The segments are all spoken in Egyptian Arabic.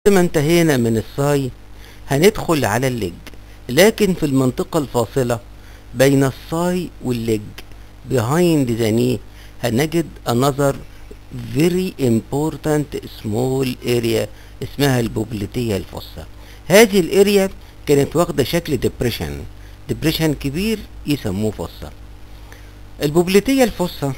ما انتهينا من الصاي هندخل على اللج لكن في المنطقة الفاصلة بين الصاي واللج behind the knee هنجد another very important small area اسمها البوبليتية الفصة هذه الاريا كانت واخدة شكل depression depression كبير يسموه فصة البوبليتية الفصة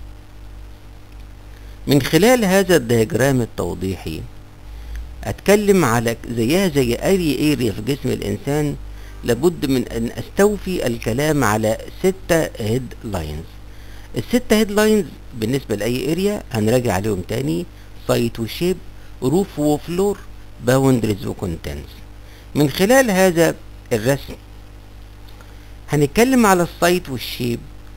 من خلال هذا الدياجرام التوضيحي اتكلم على زيها زي اي اريا في جسم الانسان لابد من ان استوفي الكلام على ستة هيد لاينز الستة هيد لاينز بالنسبة لأي اريا هنراجع عليهم تاني سايت وشيب روف وفلور باوندريز وكونتنس من خلال هذا الرسم هنتكلم على السايت والشيب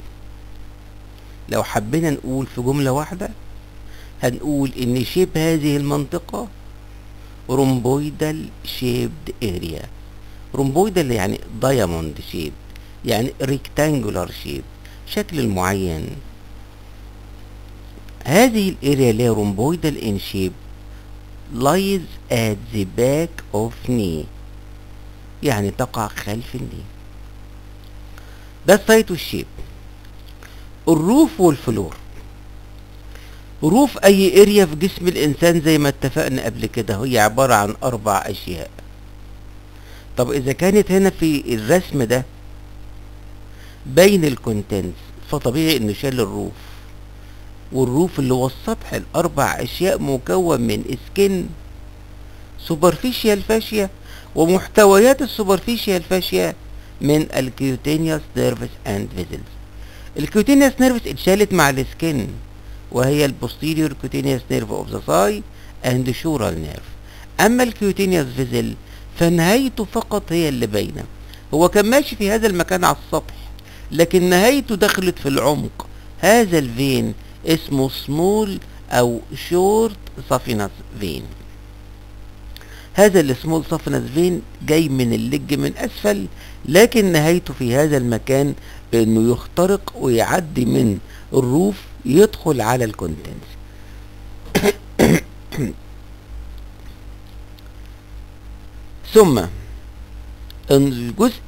لو حبينا نقول في جملة واحدة هنقول ان شيب هذه المنطقة رومبويدال شيبد اريا رومبويدال يعني دايموند شيب يعني ريكتانجولار شيب شكل معين هذه الاريا اللي هي رومبويدال ان شيب lies at the back of knee يعني تقع خلف الني ده السايت والشيب الروف والفلور روف اي اريا في جسم الانسان زي ما اتفقنا قبل كده هي عبارة عن اربع اشياء طب اذا كانت هنا في الرسم ده بين الكونتنتس فطبيعي انه شال الروف والروف اللي هو السطح الاربع اشياء مكون من سكن سوبرفيشيال فاشيا ومحتويات السوبرفيشيال فاشيا من الكيوتينيوس نيرفس اند فيزلز الكيوتينيوس نيرفس اتشالت مع السكن وهي البوستيريور كيوتينيوس نيرف اوف ذا ثاي اند شورال نيرف اما الكيوتينيوس فيزل فنهايته فقط هي اللي باينه هو كان ماشي في هذا المكان على السطح لكن نهايته دخلت في العمق هذا الفين اسمه سمول او شورت صافينس فين هذا السمول صافينس فين جاي من اللج من اسفل لكن نهايته في هذا المكان بانه يخترق ويعدي من الروف يدخل على الكونتنتس ثم الجزء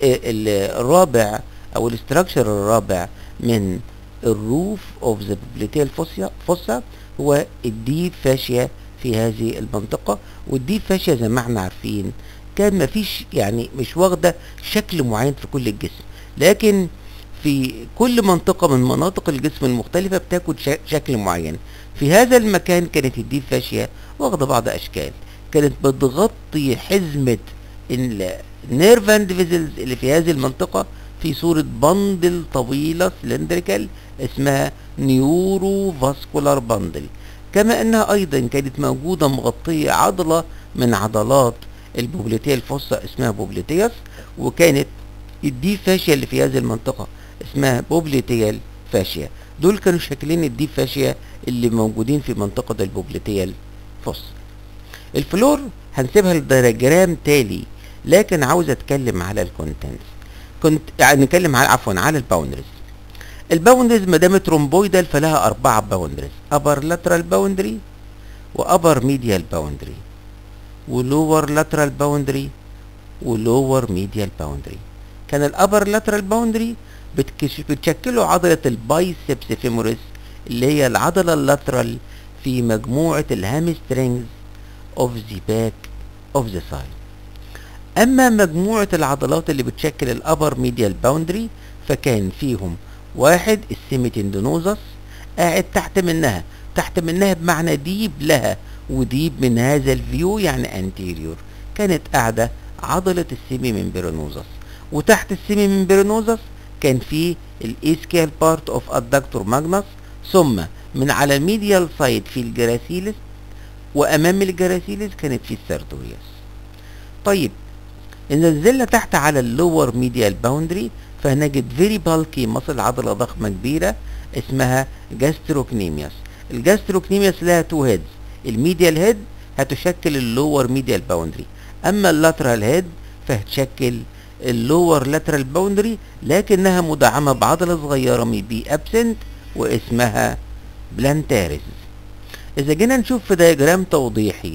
الرابع او الاستراكشر الرابع من الروف اوف ذا بليتيال فوسا هو الديب فاشيا في هذه المنطقة والديب فاشيا زي ما احنا عارفين كان مفيش يعني مش واخدة شكل معين في كل الجسم لكن في كل منطقة من مناطق الجسم المختلفة بتاخد شكل معين في هذا المكان كانت الديب فاشيا واخدة بعض أشكال كانت بتغطي حزمة النيرف اند فيزلز اللي في هذه المنطقة في صورة بندل طويلة سلندريكال اسمها نيورو فاسكولار بندل كما انها ايضا كانت موجودة مغطية عضلة من عضلات البوبليتيا الفصة اسمها بوبليتياس وكانت الديب فاشيا اللي في هذه المنطقة اسمها بوبليتيال فاشيا دول كانوا شكلين الديب فاشيا اللي موجودين في منطقة البوبليتيال فص الفلور هنسيبها لدياجرام تالي لكن عاوز اتكلم على الكونتنتس كنت يعني نتكلم على عفوا على الباوندرز الباوندرز ما دامت رومبويدال فلها أربعة باوندرز أبر لاترال باوندري وأبر ميديال باوندري ولور لاترال باوندري ولور ميديال باوندري كان الأبر لاترال باوندري بتشكله عضلة البايسبس فيموريس اللي هي العضلة اللاترال في مجموعة الهامسترينجز اوف ذا باك اوف ذا سايد اما مجموعة العضلات اللي بتشكل الابر ميديال باوندري فكان فيهم واحد السيميتندونوزس قاعد تحت منها تحت منها بمعنى ديب لها وديب من هذا الفيو يعني انتيريور كانت قاعدة عضلة السيمي ممبرينوزس وتحت السيمي ممبرينوزس كان في الاسكيال بارت اوف ادكتور ماجنس ثم من على الميديال سايد في الجراسيلس وامام الجراسيلس كانت في السيرتوريوس طيب إن نزلنا تحت على اللور ميديال باوندري فهنجد فيري بالكي مصل عضلة ضخمة كبيرة اسمها جاستروكنيميوس الجاستروكنيميوس لها تو هيدز الميديال هيد هتشكل اللور ميديال باوندري اما اللاترال هيد فهتشكل اللور لاترال باوندري لكنها مدعمة بعضلة صغيرة بي ابسنت واسمها بلانتاريس اذا جينا نشوف في دياجرام توضيحي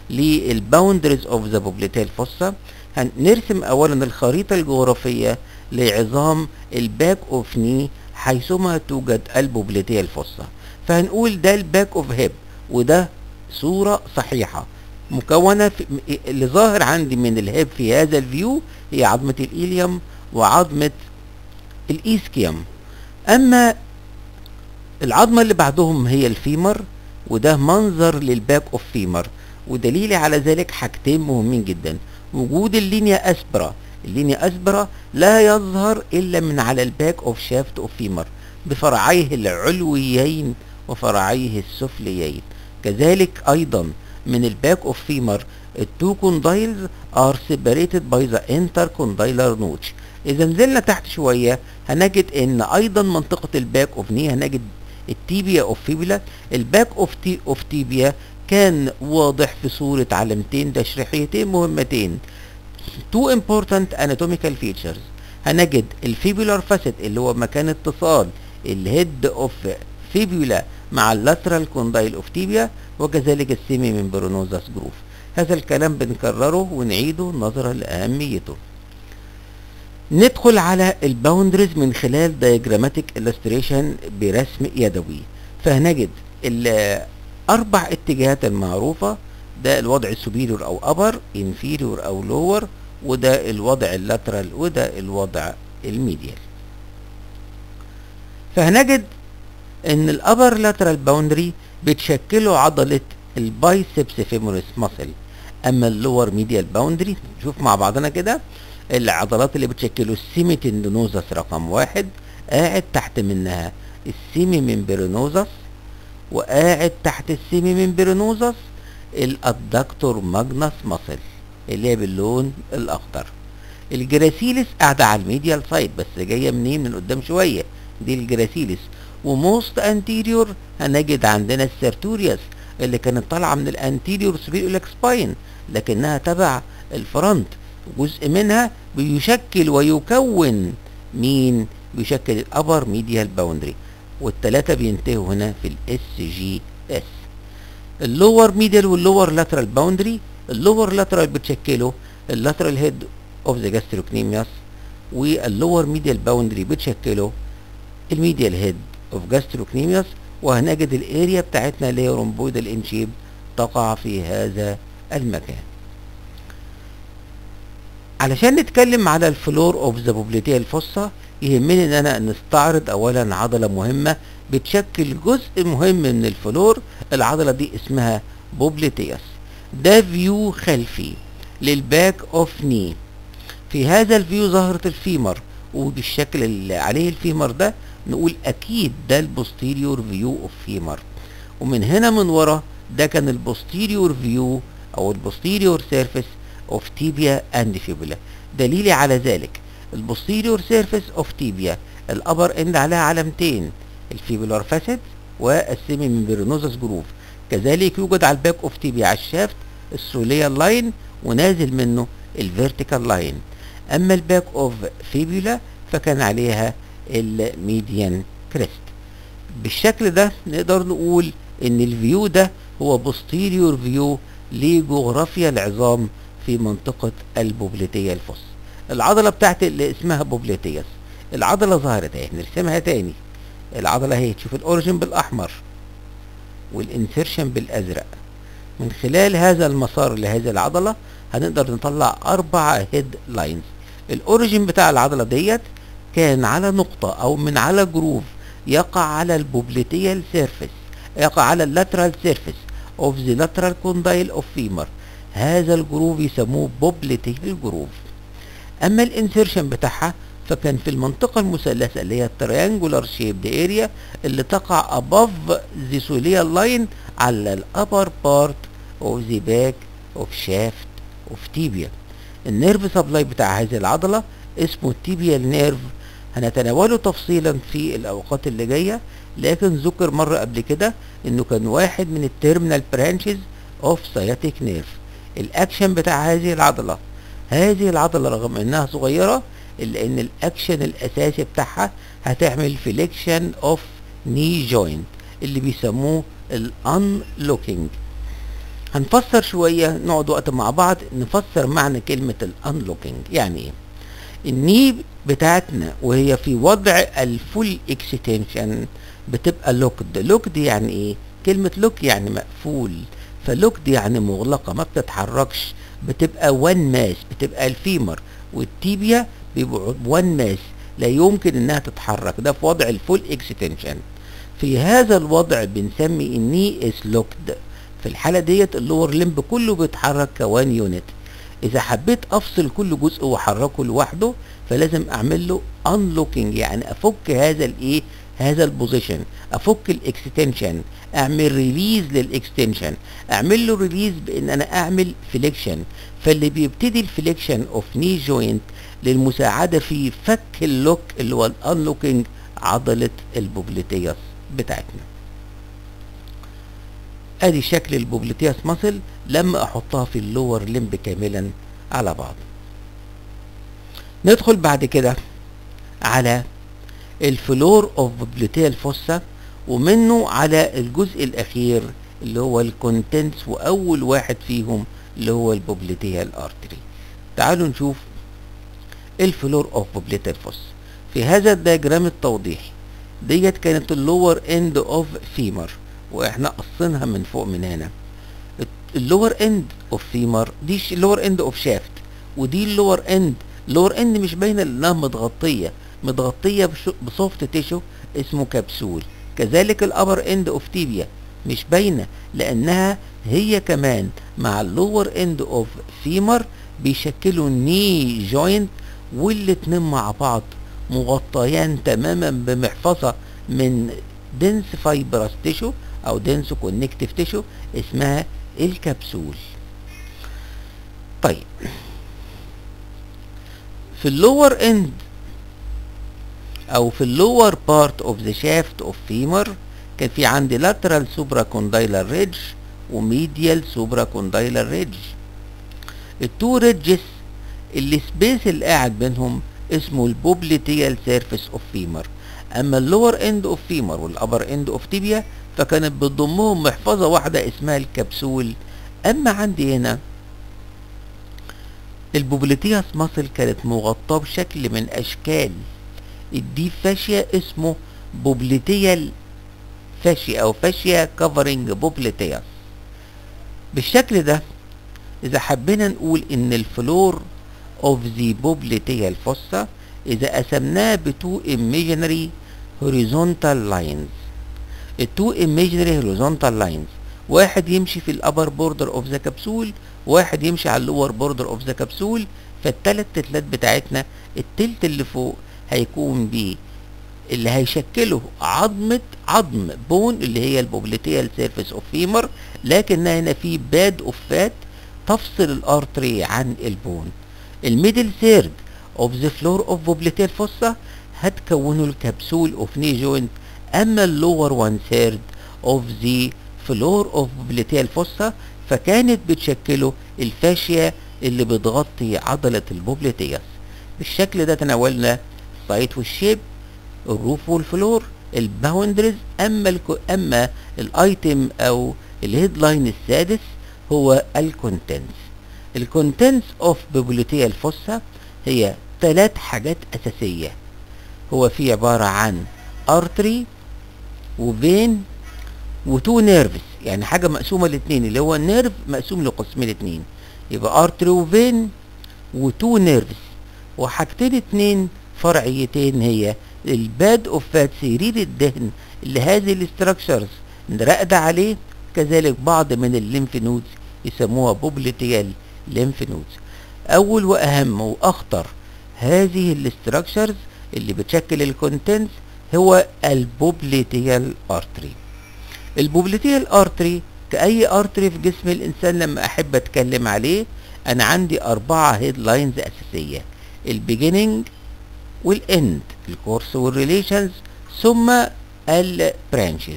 للباوندريز اوف ذا بوبليتال فوسا هنرسم اولا الخريطة الجغرافية لعظام الباك اوف ني حيثما توجد البوبليتية الفصة فهنقول ده الباك اوف هيب وده صورة صحيحة مكونة في اللي ظاهر عندي من الهيب في هذا الفيو هي عظمة الإيليوم وعظمة الإيسكيوم أما العظمة اللي بعدهم هي الفيمر وده منظر للباك اوف فيمر ودليل على ذلك حاجتين مهمين جدا وجود اللينيا اسبرا اللينيا اسبرا لا يظهر الا من على الباك اوف شافت اوف فيمر بفرعيه العلويين وفرعيه السفليين كذلك ايضا من الباك اوف فيمر التو كوندايلز ار سيبريتد باي ذا انتر كوندايلر نوتش اذا نزلنا تحت شويه هنجد ان ايضا منطقه الباك اوف ني هنجد التيبيا اوف فيبولا الباك اوف تي اوف تيبيا كان واضح في صورة علامتين تشريحيتين مهمتين two important anatomical features هنجد الفيبولار فاسيت اللي هو مكان اتصال الهيد اوف فيبولا مع اللاترال كوندايل اوف تيبيا وكذلك السيمي ممبرونوزاس جروف هذا الكلام بنكرره ونعيده نظرا لأهميته ندخل على الباوندريز من خلال دايجراماتيك illustration برسم يدوي فهنجد الأربع اتجاهات المعروفة ده الوضع السوبيريور أو أبر انفيريور أو لور وده الوضع اللاترال وده الوضع الميديال فهنجد ان الابر لاترال باوندري بتشكله عضلة البايسبس فيموريس ماسل اما اللور ميديال باوندري نشوف مع بعضنا كده العضلات اللي بتشكله السيمي تندونوزس رقم واحد قاعد تحت منها السيمي ممبرينوزس وقاعد تحت السيمي ممبرينوزس الادكتور ماجنس ماسل اللي هي باللون الاخضر الجراسيلس قاعدة على الميديال سايد بس جاية منين من قدام شوية دي الجراسيلس وموست انتيريور هنجد عندنا السيرتوريوس اللي كانت طالعة من الانتيريور سبيريور سباين لكنها تبع الفرونت جزء منها بيشكل ويكون مين بيشكل الابر ميديال باوندري والتلاتة بينتهوا هنا في الاس جي اس اللور ميديال واللور لاترال باوندري اللور لاترال بتشكله اللاترال هيد اوف ذا جاستروكنيمياس واللور ميديال باوندري بتشكله الميديال هيد اوف جاستروكنيمياس وهنجد الاريا بتاعتنا اللي هي رومبويدال انشيب تقع في هذا المكان علشان نتكلم على الفلور اوف ذا بوبليتيا الفصة يهمني ان انا نستعرض اولا عضلة مهمة بتشكل جزء مهم من الفلور العضلة دي اسمها بوبليتياس ده فيو خلفي للباك اوف ني في هذا الفيو ظهرت الفيمر وبالشكل اللي عليه الفيمر ده نقول اكيد ده البوستيريور فيو اوف فيمر ومن هنا من ورا ده كان البوستيريور فيو او البوستيريور سيرفيس اوف تيبيا اند فيبولا دليلي على ذلك البوستيريور سيرفيس اوف تيبيا الابر اند عليها علامتين الفيبولار فاسيت والسيمي ممبرينوزس جروف كذلك يوجد على الباك اوف تيبيا على الشافت السوليال لاين ونازل منه الفيرتيكال لاين اما الباك اوف فيبولا فكان عليها الميديان كريست بالشكل ده نقدر نقول ان الفيو ده هو بوستيريور فيو لجغرافيا العظام في منطقة البوبليتية الفص العضلة بتاعت اللي اسمها بوبليتياس العضلة ظهرت اهي نرسمها تاني العضلة اهي تشوف الاوريجن بالاحمر والانسيرشن بالازرق من خلال هذا المسار لهذه العضلة هنقدر نطلع اربع هيد لاينز الاوريجن بتاع العضلة ديت كان على نقطة او من على جروف يقع على البوبليتيال سيرفيس يقع على اللاترال سيرفيس اوف ذا لاترال كوندايل اوف فيمر هذا الجروف يسموه بوبليتيال جروف اما الانسيرشن بتاعها فكان في المنطقة المثلثة اللي هي التريانجولار شيب اريا اللي تقع above the soleal line على الابر بارت of the back of shaft of tibia النيرف سبلاي بتاع هذه العضلة اسمه التيبيال نيرف هنتناوله تفصيلا في الاوقات اللي جاية لكن ذكر مرة قبل كده انه كان واحد من التيرمينال برانشز اوف سياتيك نيرف الاكشن بتاع هذه العضلة هذه العضلة رغم انها صغيرة الا ان الاكشن الاساسي بتاعها هتعمل فليكشن اوف ني جوينت اللي بيسموه الانلوكينج هنفسر شوية نقعد وقت مع بعض نفسر معنى كلمة الانلوكينج يعني ايه الني بتاعتنا وهي في وضع الفول اكستنشن بتبقى لوكد لوكد يعني ايه كلمة لوك يعني مقفول فلوكد يعني مغلقة ما بتتحركش بتبقى وان ماس بتبقى الفيمر والتيبيا بيبقوا وان ماس لا يمكن انها تتحرك ده في وضع الفول اكستنشن في هذا الوضع بنسمي الني اس لوكد في الحالة ديت اللور لمب كله بيتحرك كوان يونت اذا حبيت افصل كل جزء واحركه لوحده فلازم اعمل له انلوكينج يعني افك هذا الايه هذا البوزيشن افك الاكستنشن اعمل ريليز للاكستنشن اعمل له ريليز بان انا اعمل فليكشن فاللي بيبتدي الفليكشن اوف ني جوينت للمساعده في فك اللوك اللي هو الانلوكينج عضله البوبليتياس بتاعتنا ادي شكل البوبليتياس ماسل لما احطها في اللور لمب كاملا على بعض ندخل بعد كده على الفلور اوف بوبليتيال فوسا ومنه على الجزء الاخير اللي هو الكونتنتس واول واحد فيهم اللي هو البوبليتيال ارتري تعالوا نشوف الفلور اوف بوبليتيال فوسا في هذا الدياجرام التوضيحي ديت كانت اللور اند اوف فيمر واحنا قصينها من فوق من هنا اللور اند اوف فيمر دي اللور اند اوف شافت ودي اللور اند اللور اند مش باينه لانها متغطيه متغطيه بسوفت تيشو اسمه كبسول كذلك الابر اند اوف تيبيا مش باينه لانها هي كمان مع اللور اند اوف فيمر بيشكلوا ني جوينت والاتنين مع بعض مغطيان تماما بمحفظه من دنس فايبرس تيشو او دنس كونكتيف تيشو اسمها الكبسول طيب في اللور اند او في اللور بارت اوف ذا شافت اوف فيمر كان في عندي lateral supracondylal ridge وميديال supracondylal ridge التو ريدجز اللي سبيس اللي قاعد بينهم اسمه البوبليتيال سيرفيس اوف فيمر اما اللور اند اوف فيمر والابر اند اوف تيبيا فكانت بتضمهم محفظة واحدة اسمها الكبسول اما عندي هنا البوبليتياس ماسل كانت مغطاة بشكل من اشكال الديب فاشيا اسمه بوبليتيال فاشيا او فاشيا كفرنج بوبليتياس بالشكل ده اذا حبينا نقول ان الفلور اوف ذا بوبليتيال فوسا اذا قسمناه بتو imaginary horizontal lines التو imaginary horizontal lines واحد يمشي في الابر بوردر اوف ذا كبسول واحد يمشي على اللور بوردر اوف ذا كبسول فالتلات تتلات بتاعتنا التلت اللي فوق هيكون بيه اللي هيشكله عظمة عظم بون اللي هي البوبليتيال سيرفيس اوف فيمر لكنها هنا في باد اوف فات تفصل الارتري عن البون الميدل ثيرد اوف ذا فلور اوف بوبليتيال فوسا هتكونوا الكبسول اوف ني جوينت اما اللور وان ثيرد اوف ذا فلور اوف بوبليتيال فوسا فكانت بتشكله الفاشيا اللي بتغطي عضلة البوبليتياس بالشكل ده تناولنا السايت والشيب الروف والفلور الباوندرز اما الكو اما الايتم او الهيدلاين السادس هو الكونتنتس الكونتنتس اوف بيبوليتيال فوسا هي ثلاث حاجات اساسيه هو في عباره عن ارتري وفين وتو نيرفز يعني حاجه مقسومه الاثنين اللي هو النيرف مقسوم لقسمين اثنين يبقى ارتري وفين وتو نيرفز وحاجتين اتنين فرعيتين هي الباد اوف فات سرير الدهن اللي هذه الاستراكشرز راقدة عليه كذلك بعض من الليمف نودز يسموها بوبليتيال ليمف نودز اول واهم واخطر هذه الاستراكشرز اللي بتشكل الكونتنتس هو البوبليتيال ارتري البوبليتيال ارتري كأي ارتري في جسم الانسان لما احب اتكلم عليه انا عندي اربعة هيد لاينز اساسية البيجيننج والاند الكورس والريليشنز ثم البرانشز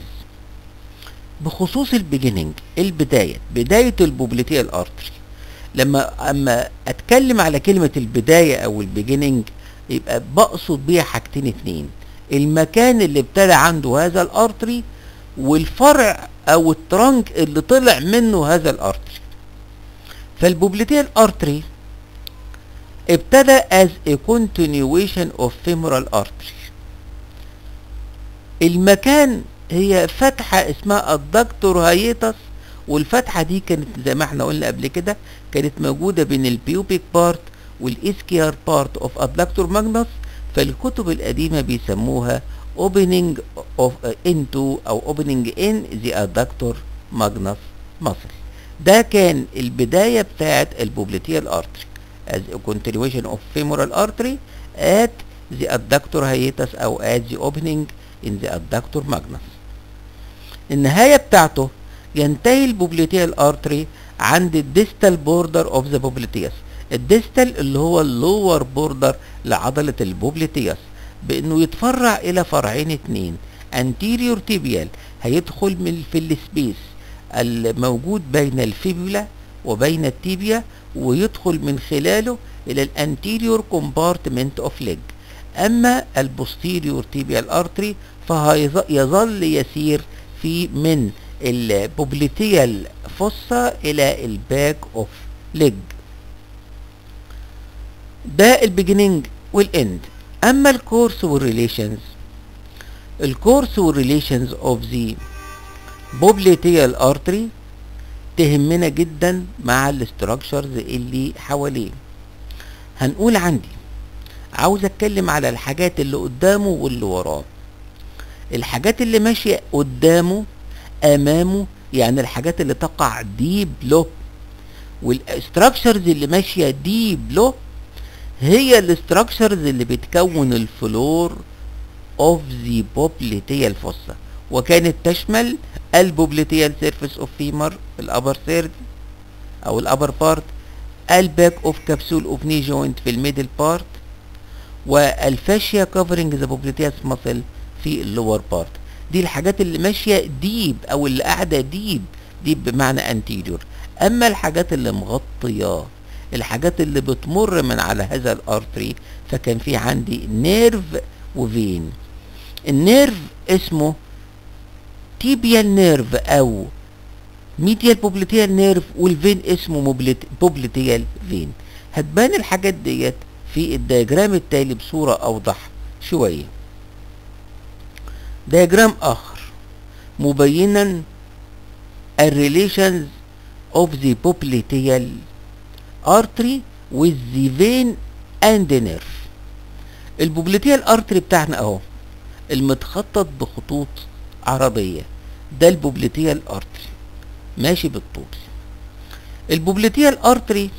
بخصوص البيجيننج البداية بداية البوبليتيال ارتري لما اما اتكلم على كلمة البداية او البيجيننج يبقى بقصد بيها حاجتين اتنين المكان اللي ابتدى عنده هذا الارتري والفرع او الترانك اللي طلع منه هذا الارتري فالبوبليتيال ارتري ابتدى as a continuation of femoral artery المكان هي فتحة اسمها الدكتور هايتس والفتحة دي كانت زي ما احنا قلنا قبل كده كانت موجودة بين البيوبيك بارت والاسكيار بارت اوف الدكتور ماجنس فالكتب القديمة بيسموها opening of uh, into او opening in the adductor magnus muscle ده كان البداية بتاعت البوبليتيال artery as a continuation of femoral artery at the adductor hiatus او at the opening in the adductor magnus النهاية بتاعته ينتهي البوبليتيال ارتري عند الديستال بوردر اوف ذا بوبليتياس الديستال اللي هو اللور بوردر لعضلة البوبليتياس بانه يتفرع الى فرعين اتنين anterior tibial هيدخل من في السبيس الموجود بين الفيبولا وبين التيبيا ويدخل من خلاله الى الانتيريور كومبارتمنت اوف ليج اما البوستيريور تيبيال ارتري فيظل يسير في من البوبليتيال فوسا الى الباك اوف ليج ده البيجيننج والاند اما الكورس والريليشنز الكورس والريليشنز اوف ذا بوبليتيال ارتري تهمنا جدا مع الاستراكشرز اللي حواليه هنقول عندي عاوز اتكلم على الحاجات اللي قدامه واللي وراه الحاجات اللي ماشيه قدامه امامه يعني الحاجات اللي تقع ديب له والاستراكشرز اللي ماشيه ديب له هي الاستراكشرز اللي بتكون الفلور اوف ذا بوبليتيال فوسا وكانت تشمل البوبليتيال سيرفيس اوف فيمر الابر سيرد او الابر بارت الباك اوف كبسول اوف ني جوينت في الميدل بارت والفاشيا كفرنج ذا بوبليتياس ماسل في اللور بارت دي الحاجات اللي ماشيه ديب او اللي قاعده ديب ديب بمعنى انتيريور اما الحاجات اللي مغطياه الحاجات اللي بتمر من على هذا الارتري فكان في عندي نيرف وفين النيرف اسمه تيبيال نيرف او ميديال بوبليتيال نيرف والفين اسمه بوبليتيال فين هتبان الحاجات ديت في الدياجرام التالي بصورة اوضح شوية دياجرام اخر مبينا الريليشنز of the popliteal artery with the vein and the nerve البوبليتيال ارتري بتاعنا اهو المتخطط بخطوط عربية ده البوبليتيال ارتري ماشي بالطول البوبليتيال ارتري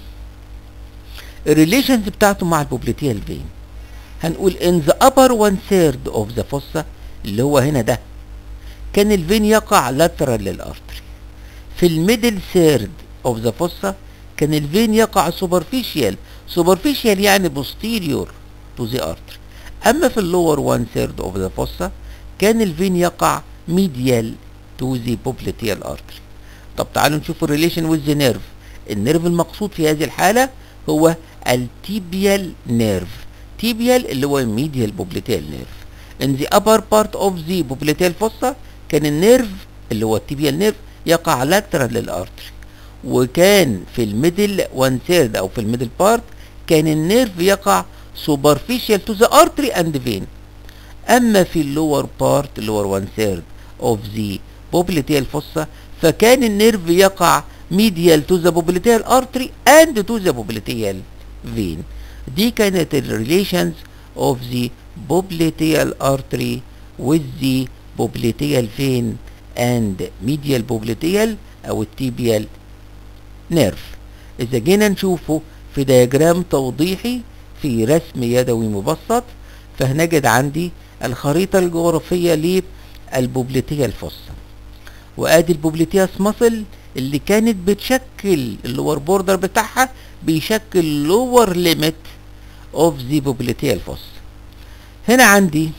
الريليشنز بتاعته مع البوبليتيال فين هنقول in the upper one third of the fossa اللي هو هنا ده كان الفين يقع lateral للارتري في الميدل ثيرد اوف ذا فوسا كان الفين يقع سوبرفيشال سوبرفيشال يعني بوستيريور تو ذا ارتري اما في اللور وان ثيرد اوف ذا فوسا كان الفين يقع ميديال تو ذا بوبليتيال ارتري طب تعالوا نشوف الريليشن ويز ذا نيرف النيرف المقصود في هذه الحاله هو التيبيال نيرف تيبيال اللي هو الميديال بوبليتيال نيرف in the upper part of the popliteal fossa كان النيرف اللي هو التيبيال نيرف يقع lateral للارتري وكان في الميدل وان ثيرد او في الميدل بارت كان النيرف يقع superficial to the artery and vein اما في اللور بارت اللور وان ثيرد اوف ذا popliteal fossa فكان النيرف يقع medial to the popliteal artery and to the popliteal vein دي كانت الريليشنز of the popliteal artery with the popliteal vein and medial popliteal او التيبيال نيرف اذا جينا نشوفه في دياجرام توضيحي في رسم يدوي مبسط فهنجد عندي الخريطة الجغرافية للبوبليتيال فوسا وادي البوبليتياس ماسل اللي كانت بتشكل اللور بوردر بتاعها بيشكل لور ليميت اوف ذا بوبليتيال فوسا هنا عندي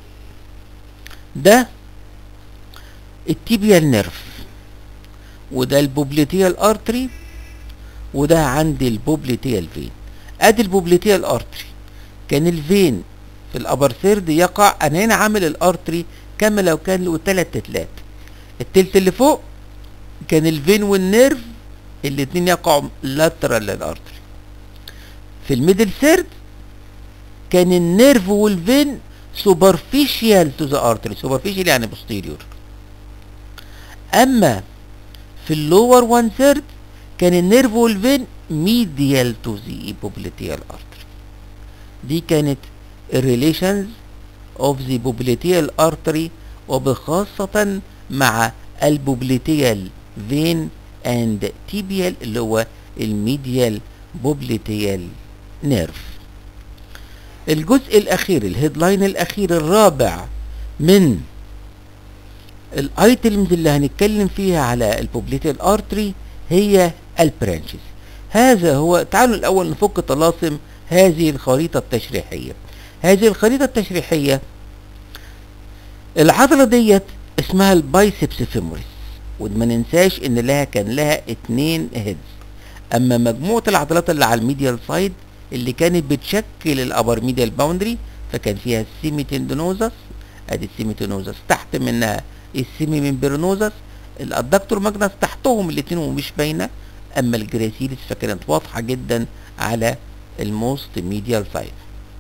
ده التيبيال نيرف وده البوبليتيال ارتري وده عندي البوبليتيال فين ادي البوبليتيال ارتري كان الفين في الابر ثيرد يقع انا هنا عامل الارتري كما لو كان له تلات تتلات التلت اللي فوق كان الفين والنيرف الاتنين يقعوا لاترال للارتري في الميدل سيرد كان النيرف والفين سوبرفيشال تو ذا ارتري سوبرفيشال يعني بوستيريور اما في اللور وان ثيرد كان النيرف والفين ميديال تو ذا بوبليتيال ارتري دي كانت الريليشنز اوف ذا بوبليتيال ارتري وبخاصة مع البوبليتيال فين اند تيبيال اللي هو الميديال بوبليتيال نيرف الجزء الاخير الهيدلاين الاخير الرابع من الايتمز اللي هنتكلم فيها على البوبليتيال ارتري هي البرانشز هذا هو تعالوا الاول نفك طلاسم هذه الخريطة التشريحية هذه الخريطة التشريحية العضلة ديت اسمها البايسبس فيموريس وما ننساش ان لها كان لها اتنين هيدز اما مجموعة العضلات اللي على الميديال سايد اللي كانت بتشكل الابر ميديال باوندري فكان فيها السيمي تندونوزس ادي السيمي تندونوزس تحت منها السيمي ممبرينوزس الادكتور ماجنس تحتهم الاتنين ومش باينه اما الجراسيلس فكانت واضحه جدا على الموست ميديال سايد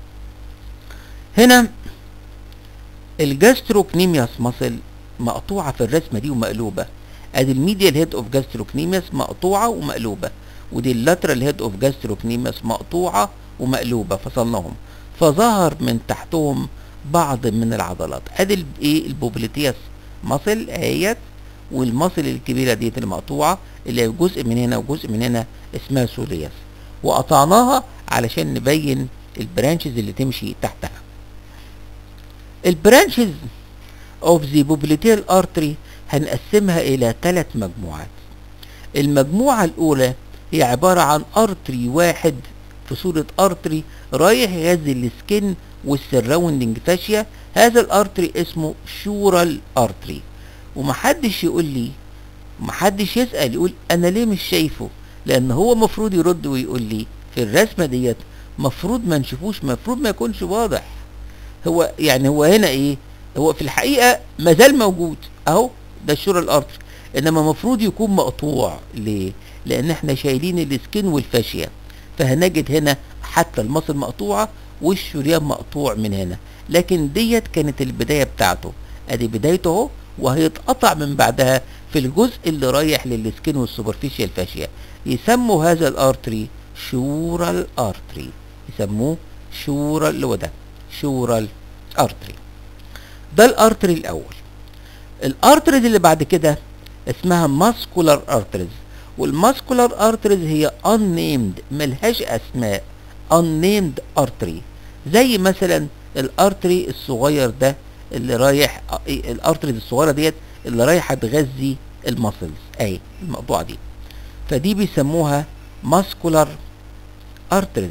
هنا الجاستروكنيمياس ماسل مقطوعه في الرسمه دي ومقلوبه ادي الميديال هيد اوف جاستروكنيمياس مقطوعه ومقلوبه ودي اللاترال هيد اوف جاستروكنيمياس مقطوعه ومقلوبه فصلناهم فظهر من تحتهم بعض من العضلات ادي ايه البوبليتياس ماسل اهيت والماسل الكبيره ديت المقطوعه اللي هي جزء من هنا وجزء من هنا اسمها سولياس وقطعناها علشان نبين البرانشز اللي تمشي تحتها البرانشز اوف ذا بوبليتيال ارتري هنقسمها الى ثلاث مجموعات المجموعة الاولى هي عبارة عن ارتري واحد في صورة ارتري رايح يغذي السكن والسراوندنج فاشيا هذا الارتري اسمه شورال ارتري ومحدش يقول لي محدش يسأل يقول انا ليه مش شايفه لان هو مفروض يرد ويقول لي في الرسمة ديت مفروض ما نشوفوش مفروض ما يكونش واضح هو يعني هو هنا ايه هو في الحقيقة مازال موجود اهو ده الشورال ارتري انما مفروض يكون مقطوع ليه لان احنا شايلين السكين والفاشية فهنجد هنا حتى المصل مقطوعة والشريان مقطوع من هنا لكن ديت كانت البداية بتاعته ادي بدايته اهو وهيتقطع من بعدها في الجزء اللي رايح للسكين والسوبرفيشال فاشيا يسموا هذا الارتري شورال ارتري يسموه شورال اللي هو ده شورال ارتري ده الارتري الاول الارتريز اللي بعد كده اسمها ماسكولار ارتريز والماسكولار ارتريز هي unnamed ملهاش اسماء unnamed artery زي مثلا الارتري الصغير ده اللي رايح الارتريز الصغيره ديت اللي رايحه تغذي المسلز اهي المقطوعه دي فدي بيسموها ماسكولار ارتريز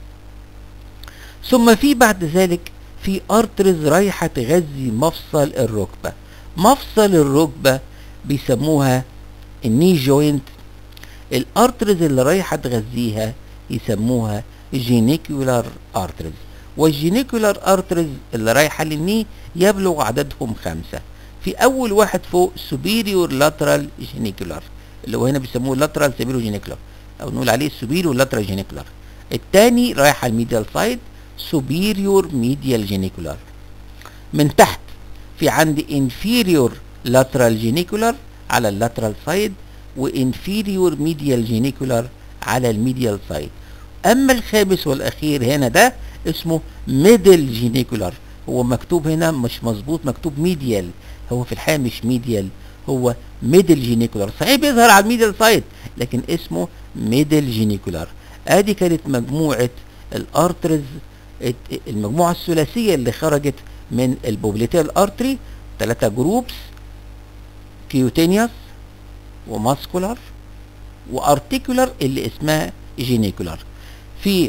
ثم في بعد ذلك في ارتريز رايحه تغذي مفصل الركبه مفصل الركبه بيسموها الني جوينت الارتريز اللي رايحه تغذيها يسموها جينيكولار ارتريز والجينيكولار ارتريز اللي رايحه للني يبلغ عددهم خمسه في اول واحد فوق سوبيريور لاترال جينيكولار اللي هو هنا بيسموه لاترال سوبيريور جينيكولار او نقول عليه سوبيريور لاترال جينيكولار الثاني رايح على الميديال سايد سوبيريور ميديال جينيكولار من تحت في عندي انفيريور لاترال جينيكولار على اللاترال سايد وانفيريور ميديال جينيكولار على الميديال سايد اما الخامس والاخير هنا ده اسمه ميدل جينيكولار هو مكتوب هنا مش مظبوط مكتوب ميديال هو في الحقيقه مش ميديال هو ميدل جينيكولار صحيح بيظهر على الميديال سايد لكن اسمه ميدل جينيكولار ادي كانت مجموعه الارترز المجموعه الثلاثيه اللي خرجت من البوبليتيال ارتري ثلاثه جروبس كيوتينيوس وماسكولار وارتيكولار اللي اسمها جينيكولار في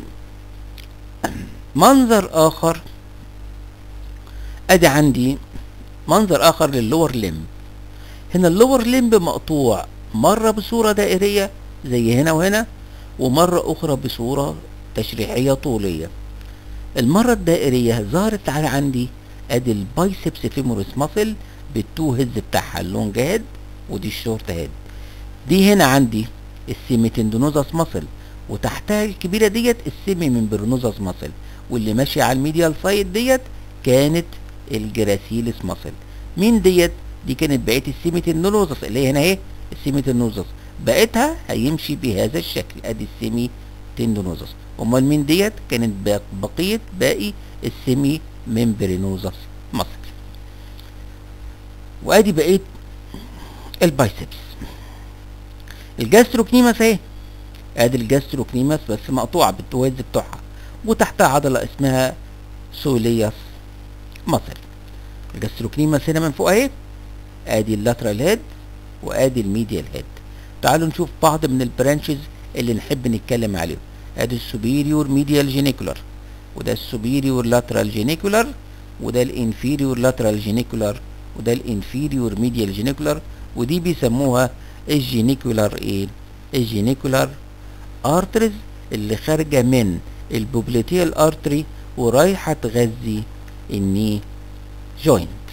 منظر اخر ادي عندي منظر اخر للور ليمب هنا اللور ليمب مقطوع مرة بصورة دائرية زي هنا وهنا ومرة اخرى بصورة تشريحية طولية المرة الدائرية ظهرت على عندي ادي البايسبس فيموريس ماسل بالتو هيدز بتاعها اللونج هيد ودي الشورت هيد دي هنا عندي السيمي تندونوزاس ماسل وتحتها الكبيره ديت السيمي ممبرنوزاس ماسل واللي ماشيه على الميديال سايد ديت كانت الجراسيلس ماسل مين ديت دي كانت بقيه السيمي تندونوزاس اللي هي هنا اهي السيمي تندونوزاس بقيتها هيمشي بهذا الشكل ادي السيمي تندونوزاس امال مين ديت كانت بقيه باقي السيمي ممبرينوزاس ماسل وادي بقيه البايسبس الجاستروكنيماس اهي ادي الجاستروكنيماس بس مقطوعه بالتويز بتوعها وتحتها عضله اسمها سولياس ماسل الجاستروكنيماس هنا من فوق اهي ادي اللاترال هيد وادي الميديال هيد تعالوا نشوف بعض من البرانشز اللي نحب نتكلم عليهم ادي السوبيريور ميديال جينيكولار وده السوبيريور لاترال جينيكولار وده الانفيريور لاترال جينيكولار وده الانفيريور ميديال جينيكولار ودي بيسموها الجينيكولار ايه الجينيكولار ارتريز اللي خارجه من البوبليتيال ارتري ورايحه تغذي الني جوينت